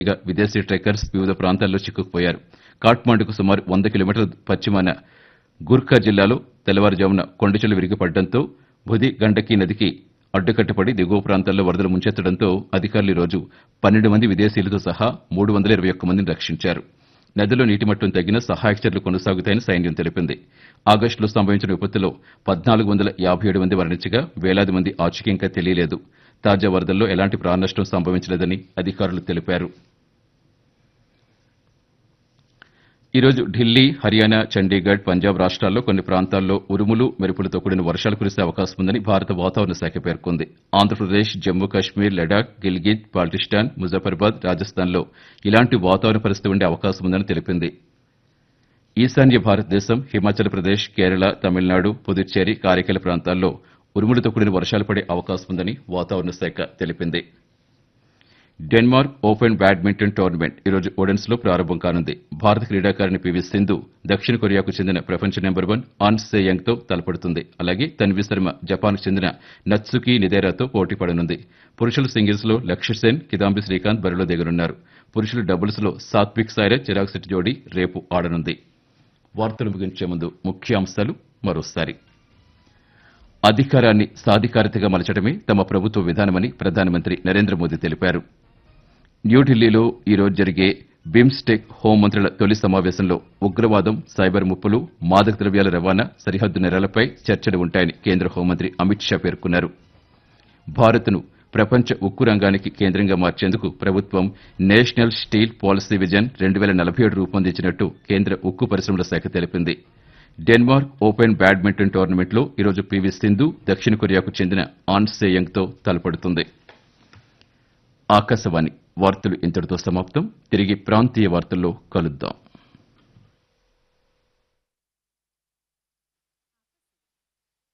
ఇక విదేశీ ట్రెక్కర్స్ వివిధ ప్రాంతాల్లో చిక్కుకుపోయారు కాఠ్మాండుకు సుమారు వంద కిలోమీటర్ల పశ్చిమాన గుర్ఖా జిల్లాలో తెల్లవారుజామున కొండచెలు విరిగిపడడంతో బుధి గండకీ నదికి అడ్డుకట్టపడి దిగువ ప్రాంతాల్లో వరదలు ముంచెత్తడంతో అధికారులు ఈ రోజు పన్నెండు మంది విదేశీయులతో సహా మూడు వందల ఇరవై ఒక్క మందిని రక్షించారు నదిలో నీటి మట్టం తగ్గిన సహాయక చర్యలు కొనసాగుతాయని సైన్యం తెలిపింది ఆగస్టులో సంభవించిన విపత్తులో పద్నాలుగు వందల యాభై ఏడు మంది మరణించగా వేలాది మంది ఆచూకీ ఇంకా తెలియలేదు తాజా వరదల్లో ఎలాంటి ప్రాణనష్టం సంభవించలేదని అధికారులు తెలిపారు ఈ రోజు ఢిల్లీ హర్యానా చండీగఢ్ పంజాబ్ రాష్ట్రాల్లో కొన్ని ప్రాంతాల్లో ఉరుములు మెరుపులతో కూడిన వర్షాలు కురిసే అవకాశం ఉందని భారత వాతావరణ శాఖ పేర్కొంది ఆంధ్రప్రదేశ్ జమ్మూ కాశ్మీర్ లడాక్ గిల్గిత్ బాల్టిస్టాన్ ముజఫర్బాద్ రాజస్థాన్లో ఇలాంటి వాతావరణ పరిస్థితి ఉండే అవకాశం ఉందని తెలిపింది ఈశాన్య భారతదేశం హిమాచల్ ప్రదేశ్ కేరళ తమిళనాడు పుదుచ్చేరి కారైకల ప్రాంతాల్లో ఉరుములతో కూడిన వర్షాలు పడే అవకాశం ఉందని వాతావరణ శాఖ తెలిపింది డెన్మార్క్ ఓపెన్ బ్యాడ్మింటన్ టోర్నమెంట్ ఈరోజు ఓడెన్స్ లో ప్రారంభం కానుంది భారత క్రీడాకారిణి పివి సింధు దక్షిణ కొరియాకు చెందిన ప్రపంచ నెంబర్ వన్ ఆన్ సేయంగ్ తో తలపడుతుంది అలాగే తన్వి శర్మ జపాన్ కు చెందిన నత్సుకి నిదేరాతో పోటీ పడనుంది పురుషుల సింగిల్స్ లో లక్ష్య సేన్ కిదాంబి శ్రీకాంత్ బరిలో దిగనున్నారు పురుషుల డబుల్స్ లో సాత్విక్ సాయిరాజ్ చిరాగ్ శెట్టి జోడీ రేపు ఆడనుంది వార్తలు ముగించే ముందు ముఖ్యాంశాలు మరోసారి అధికారాన్ని సాధికారతగా మలచడమే తమ ప్రభుత్వ విధానమని ప్రధానమంత్రి నరేంద్ర మోదీ తెలిపారు న్యూఢిల్లీలో ఈ రోజు జరిగే బిమ్స్టెక్ హోంమంత్రుల తొలి సమావేశంలో ఉగ్రవాదం సైబర్ ముప్పులు మాదక ద్రవ్యాల రవాణా సరిహద్దు నెరలపై చర్చలు ఉంటాయని కేంద్ర హోంమంత్రి అమిత్ షా పేర్కొన్నారు భారత్ను ప్రపంచ ఉక్కు రంగానికి కేంద్రంగా మార్చేందుకు ప్రభుత్వం నేషనల్ స్టీల్ పాలసీ విజన్ రెండు వేల నలభై ఏడు రూపొందించినట్టు కేంద్ర ఉక్కు పరిశ్రమల శాఖ తెలిపింది డెన్మార్క్ ఓపెన్ బ్యాడ్మింటన్ టోర్నమెంట్లో ఈరోజు పివి సింధు దక్షిణ కొరియాకు చెందిన ఆన్ సేయంగ్ తో తలపడుతుంది ఆకాశవాణి వార్తలు ఇంతటితో సమాప్తం తిరిగి ప్రాంతీయ వార్తల్లో కలుద్దాం